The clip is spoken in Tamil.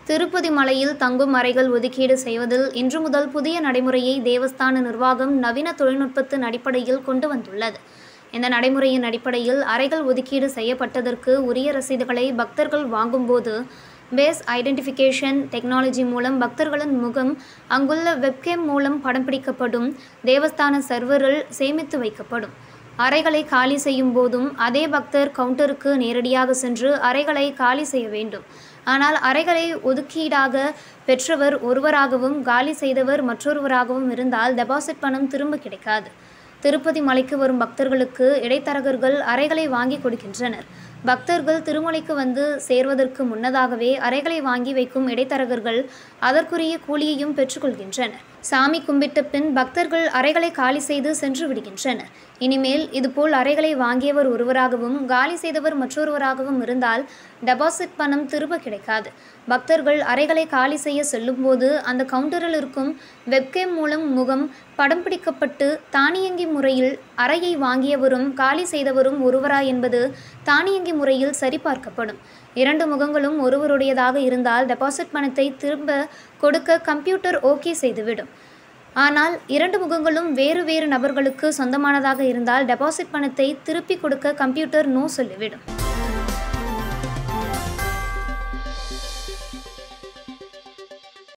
திருப்பதி மலையில் தங்கும் அறைகள் ஒதுக்கீடு செய்வதில் இன்று முதல் புதிய நடைமுறையை தேவஸ்தான நிர்வாகம் நவீன தொழில்நுட்பத்தின் அடிப்படையில் கொண்டு வந்துள்ளது இந்த நடைமுறையின் அடிப்படையில் அறைகள் ஒதுக்கீடு செய்யப்பட்டதற்கு உரிய ரசீதுகளை பக்தர்கள் வாங்கும்போது பேஸ் ஐடென்டிஃபிகேஷன் டெக்னாலஜி மூலம் பக்தர்களின் முகம் அங்குள்ள வெப்கேம் மூலம் படம் பிடிக்கப்படும் தேவஸ்தான சர்வரில் சேமித்து வைக்கப்படும் அறைகளை காலி செய்யும் போதும் அதே பக்தர் கவுண்டருக்கு நேரடியாக சென்று அறைகளை காலி செய்ய வேண்டும் ஆனால் அறைகளை ஒதுக்கீடாக பெற்றவர் ஒருவராகவும் காலி செய்தவர் மற்றொருவராகவும் இருந்தால் டெபாசிட் பணம் திரும்ப கிடைக்காது திருப்பதி மலைக்கு வரும் பக்தர்களுக்கு இடைத்தரகர்கள் அறைகளை வாங்கி கொடுக்கின்றனர் பக்தர்கள் திருமலைக்கு வந்து சேர்வதற்கு முன்னதாகவே அறைகளை வாங்கி வைக்கும் இடைத்தரகர்கள் அதற்குரிய கூலியையும் பெற்றுக்கொள்கின்றனர் சாமி கும்பிட்ட பின் பக்தர்கள் அறைகளை காலி செய்து சென்று விடுகின்றனர் இனிமேல் இதுபோல் அறைகளை வாங்கியவர் ஒருவராகவும் காலி செய்தவர் மற்றொருவராகவும் இருந்தால் டெபாசிட் பணம் திரும்ப கிடைக்காது பக்தர்கள் அறைகளை காலி செய்ய செல்லும்போது அந்த கவுண்டரில் இருக்கும் வெப்கேம் மூலம் முகம் படம் பிடிக்கப்பட்டு தானியங்கி முறையில் அறையை வாங்கியவரும் காலி செய்தவரும் ஒருவரா என்பது தானியங்கி முறையில் சரிபார்க்கப்படும் இரண்டு முகங்களும் ஒருவருடையதாக இருந்தால் டெபாசிட் பணத்தை திரும்ப கொடுக்க கம்ப்யூட்டர் ஓகே செய்துவிடும் ஆனால் இரண்டு முகங்களும் வேறு வேறு நபர்களுக்கு சொந்தமானதாக இருந்தால் டெபாசிட் பணத்தை திருப்பி கொடுக்க கம்ப்யூட்டர் நோ சொல்லிவிடும்